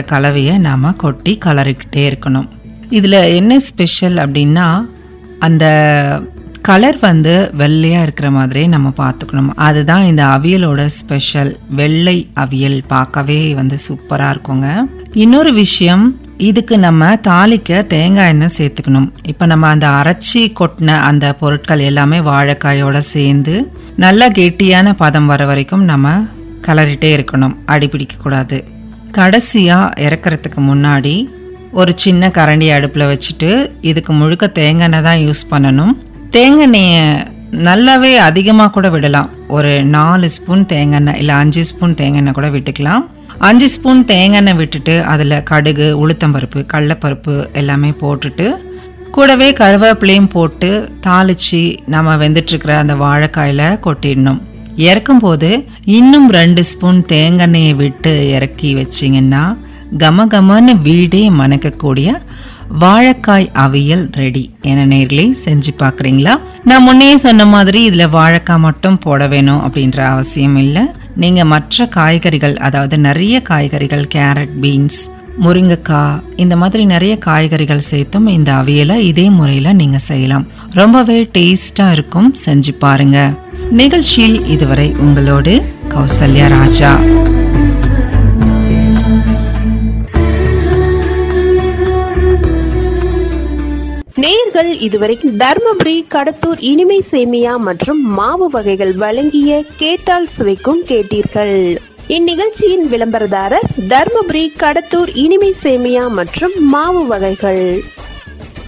கலவையை நாம் கொட்டி கலரிக்கிட்டே இருக்கணும் இதில் என்ன ஸ்பெஷல் அப்படின்னா அந்த கலர் வந்து வெள்ளையாக இருக்கிற மாதிரி நம்ம பார்த்துக்கணும் அதுதான் இந்த அவியலோட ஸ்பெஷல் வெள்ளை அவியல் பார்க்கவே வந்து சூப்பராக இருக்குங்க இன்னொரு விஷயம் இதுக்கு நம்ம தாளிக்க தேங்காய் எண்ணெய் சேர்த்துக்கணும் இப்போ நம்ம அந்த அரைச்சி கொட்டின அந்த பொருட்கள் எல்லாமே வாழைக்காயோட சேர்ந்து நல்லா கெட்டியான பதம் வர வரைக்கும் நம்ம கலரிட்டே இருக்கணும் அடி பிடிக்கக்கூடாது கடைசியாக இறக்கறதுக்கு முன்னாடி ஒரு சின்ன கரண்டி அடுப்பில் வச்சுட்டு இதுக்கு முழுக்க தேங்காய் எண்ணெய் தான் யூஸ் பண்ணணும் தேங்காய் எண்ணெயை நல்லாவே அதிகமாக கூட விடலாம் ஒரு நாலு ஸ்பூன் தேங்காய் எண்ணெய் இல்லை அஞ்சு ஸ்பூன் தேங்காய் எண்ணெய் கூட விட்டுக்கலாம் அஞ்சு ஸ்பூன் தேங்காய் எண்ணெய் விட்டுட்டு அதில் கடுகு உளுத்தம்பருப்பு கடலப்பருப்பு எல்லாமே போட்டுட்டு கூடவே கருவேப்பிலையும் போட்டு தாளிச்சு நம்ம வெந்துட்டுருக்கிற அந்த வாழைக்காயில் கொட்டிடணும் இறக்கும் போது இன்னும் ரெண்டு ஸ்பூன் தேங்காய் விட்டு இறக்கி வச்சிங்கன்னா கம கமன்னு வீடே மணக்கக்கூடிய வாழைக்காய் அவியல் ரெடி என நேர்களே செஞ்சு பார்க்குறீங்களா நான் முன்னே சொன்ன மாதிரி இதில் வாழைக்காய் மட்டும் போட வேணும் அப்படின்ற அவசியம் இல்லை நீங்கள் மற்ற காய்கறிகள் அதாவது நிறைய காய்கறிகள் கேரட் பீன்ஸ் முருங்கைக்காய் இந்த மாதிரி நிறைய காய்கறிகள் சேர்த்தும் இந்த அவியலை இதே முறையில் நீங்கள் செய்யலாம் ரொம்பவே டேஸ்டாக இருக்கும் செஞ்சு பாருங்க நிகழ்ச்சியில் இதுவரை உங்களோடு கௌசல்யா ராஜா நேயர்கள் இதுவரைக்கும் தர்மபுரி கடத்தூர் இனிமை சேமியா மற்றும் மாவு வகைகள் வழங்கிய கேட்டால் சுவைக்கும் கேட்டீர்கள் இந்நிகழ்ச்சியின் விளம்பரதாரர் தர்மபுரி கடத்தூர் இனிமை சேமியா மற்றும் மாவு வகைகள்